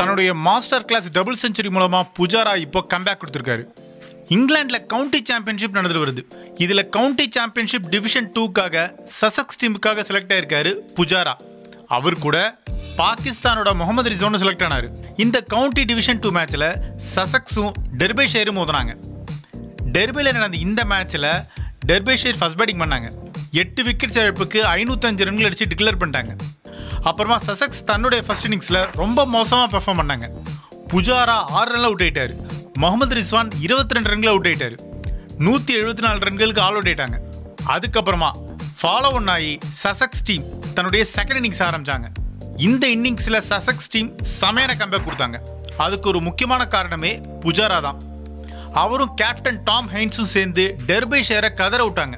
தன்னுடைய master class double century மூலமா புஜாரா இப்போ கம்பேக் கொடுத்துருக்காரு இங்கிலாந்துல கவுண்டி சாம்பியன்ஷிப் நடந்துட்டு வருது இதுல கவுண்டி சாம்பியன்ஷிப் டிவிஷன் டூக்காக சசக்ஸ் டீமுக்காக செலக்ட் ஆயிருக்காரு புஜாரா அவர் கூட பாகிஸ்தானோட முகமது ரிசோன்னு செலக்ட் ஆனாரு இந்த கவுண்டி டிவிஷன் டூ மேட்ச்ல சசக்ஸும் டெர்பேஷேரும் மோதினாங்க டெர்பியில் நடந்த இந்த மேட்ச்ல டெர்பேஷேர் ஃபர்ஸ்ட் பேட்டிங் பண்ணாங்க எட்டு விக்கெட்ஸ் இழப்புக்கு ஐநூத்தஞ்சு ரன்கள் அடிச்சு டிக்ளேர் பண்ணிட்டாங்க அப்புறமா சசக்ஸ் தன்னுடைய ஃபர்ஸ்ட் இன்னிங்ஸில் ரொம்ப மோசமாக பெர்ஃபார்ம் பண்ணாங்க புஜாரா ஆறு ரன்ல அவுட் ஆயிட்டாரு முகமது ரிஸ்வான் இருபத்தி ரெண்டு ரன்கள் அவுட் ஆயிட்டாரு நூற்றி எழுபத்தி நாலு ரன்களுக்கு ஆல் அவுட் ஆயிட்டாங்க அதுக்கப்புறமா ஃபாலோ ஒன் ஆகி சசக்ஸ் டீம் தன்னுடைய செகண்ட் இன்னிங்ஸ் ஆரம்பிச்சாங்க இந்த இன்னிங்ஸில் சசக்ஸ் டீம் செமையான கம்பேக் கொடுத்தாங்க அதுக்கு ஒரு முக்கியமான காரணமே புஜாரா தான் அவரும் கேப்டன் டாம் ஹைன்ஸும் சேர்ந்து டெர்பை ஷேரை கதற விட்டாங்க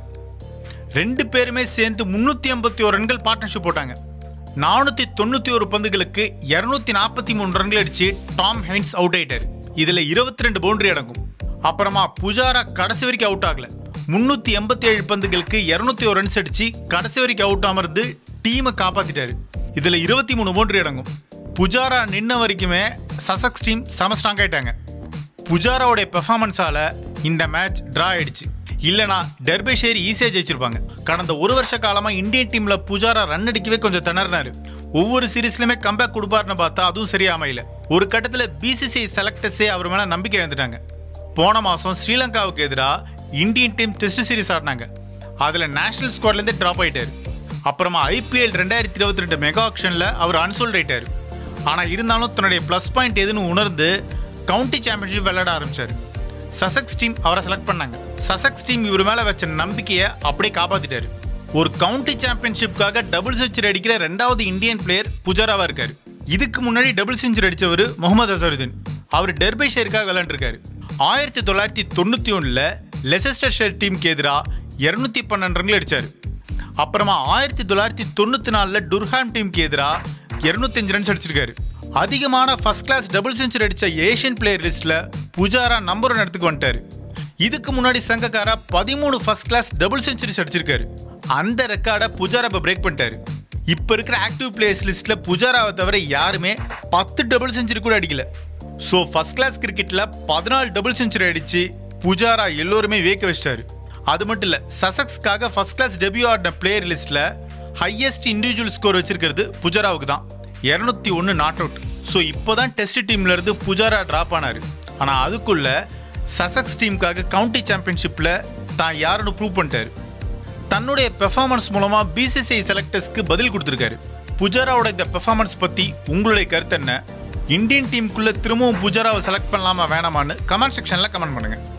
ரெண்டு பேருமே சேர்ந்து முன்னூத்தி ஐம்பத்தி ஒரு ரன்கள் பார்ட்னர்ஷிப் போட்டாங்க நானூத்தி தொண்ணூத்தி ஒரு பந்துகளுக்கு இருநூத்தி நாற்பத்தி மூணு ரன்கள் அடிச்சு டாம் ஹைன்ஸ் அவுட் ஆயிட்டாரு இதுல இருபத்தி ரெண்டு பவுண்டரி அடங்கும் அப்புறமா புஜாரா கடைசி வரைக்கும் அவுட் ஆகல முன்னூத்தி எண்பத்தி ஏழு பந்துகளுக்கு இருநூத்தி ஒரு ரன்ஸ் அடிச்சு கடைசி வரைக்கும் அவுட் அமர்ந்து டீமை காப்பாத்திட்டாரு இதுல இருபத்தி மூணு பவுண்டரி அடங்கும் புஜாரா நின்ன வரைக்குமே சசக்ஸ் டீம் செம ஸ்ட்ராங் ஆயிட்டாங்க புஜாராவுடைய பெர்ஃபார்மன்ஸால இந்த மேட்ச் டிரா ஆயிடுச்சு இல்லனா டெர்பேஷேர் ஈஸியா ஜெயிச்சிருப்பாங்க கடந்த ஒரு வருஷ காலமா இந்தியன் டீம்ல புஜாரா ரன் அடிக்கவே கொஞ்சம் திணறினாரு ஒவ்வொரு சீரீஸ்லயுமே கம்பேக் கொடுப்பாருன்னு பார்த்தா அதுவும் சரியா அமையல ஒரு கட்டத்துல பிசிசிஐ செலக்டர்ஸே அவர் மேல நம்பிக்கை இழந்துட்டாங்க போன மாசம் ஸ்ரீலங்காவுக்கு எதிராக இந்தியன் டீம் டெஸ்ட் சீரிஸ் ஆடினாங்க அதுல நேஷனல் ஸ்குவாட்ல இருந்து டிராப் ஆயிட்டாரு அப்புறமா ஐபிஎல் ரெண்டாயிரத்தி இருபத்தி ரெண்டு மெகா ஆக்ஷன்ல அவர் அன்சோல்ட் ஆயிட்டாரு ஆனா இருந்தாலும் தன்னுடைய ப்ளஸ் பாயிண்ட் எதுன்னு உணர்ந்து கவுண்டி சாம்பியன்ஷிப் விளையாட ஆரம்பிச்சாரு சசக்ஸ் டீம் அவரை செலக்ட் பண்ணாங்க சசக்ஸ் டீம் இவர் மேல வச்ச நம்பிக்கையை அப்படியே காப்பாத்திட்டாரு ஒரு கவுண்டி சாம்பியன்ஷிப்காக டபுள் செஞ்சுரி அடிக்கிற ரெண்டாவது இந்தியன் பிளேயர் புஜாராவா இருக்காரு இதுக்கு முன்னாடி டபுள் செஞ்சுரி அடிச்சவர் முகமது அசருதீன் அவர் டெர்பை ஷேருக்காக விளையாண்டுருக்காரு ஆயிரத்தி தொள்ளாயிரத்தி தொண்ணூத்தி ஒண்ணுல லெசஸ்டர் ஷேர் டீமுக்கு எதிராக இருநூத்தி பன்னெண்டு ரன்கள் அடிச்சாரு அப்புறமா ஆயிரத்தி தொள்ளாயிரத்தி தொண்ணூத்தி நாலுல டுர்ஹாம் டீமுக்கு எதிராக இருநூத்தஞ்சு ரன்ஸ் அடிச்சிருக்காரு அதிகமான ஃபர்ஸ்ட் கிளாஸ் டபுள் செஞ்சுரி அடிச்ச ஏஷியன் பிளேயர் லிஸ்ட்ல புஜாரா நம்பர் ஒன் இடத்துக்கு வந்துட்டாரு இதுக்கு முன்னாடி சங்கக்காரா பதிமூணு ஃபர்ஸ்ட் கிளாஸ் டபுள் செஞ்சுரிஸ் அடிச்சிருக்காரு அந்த ரெக்கார்டை புஜாரா இப்போ பிரேக் பண்ணிட்டாரு இப்ப இருக்கிற ஆக்டிவ் பிளேயர்ஸ் லிஸ்ட்ல புஜாராவை தவிர யாருமே பத்து டபுள் செஞ்சுரி கூட அடிக்கல ஸோ ஃபர்ஸ்ட் கிளாஸ் கிரிக்கெட்ல பதினாலு டபுள் செஞ்சுரி அடிச்சு புஜாரா எல்லோருமே வேக்க வச்சிட்டாரு அது மட்டும் இல்ல சசக்ஸ்க்காக ஃபர்ஸ்ட் கிளாஸ் டெபியூ ஆடின பிளேயர் லிஸ்ட்ல ஹையஸ்ட் இண்டிவிஜுவல் ஸ்கோர் வச்சிருக்கிறது புஜாராவுக்கு தான் இரநூத்தி ஒன்று நாட் அவுட் ஸோ இப்போதான் டெஸ்ட் டீம்ல இருந்து புஜாரா டிராப் ஆனாரு ஆனா அதுக்குள்ள சசக்ஸ் டீமுக்காக கவுண்டி சாம்பியன்ஷிப்ல தான் யாருன்னு ப்ரூவ் பண்ணிட்டாரு தன்னுடைய பெர்ஃபார்மன்ஸ் மூலமா பிசிசிஐ செலக்டர்ஸ்க்கு பதில் கொடுத்திருக்காரு புஜாராவோட இந்த பெர்ஃபார்மன்ஸ் பத்தி உங்களுடைய கருத்து என்ன இந்தியன் டீமுக்குள்ள திரும்பவும் புஜாராவை செலக்ட் பண்ணலாமா வேணாமான்னு கமெண்ட் செக்ஷன்ல கமெண்ட் பண்ணுங்க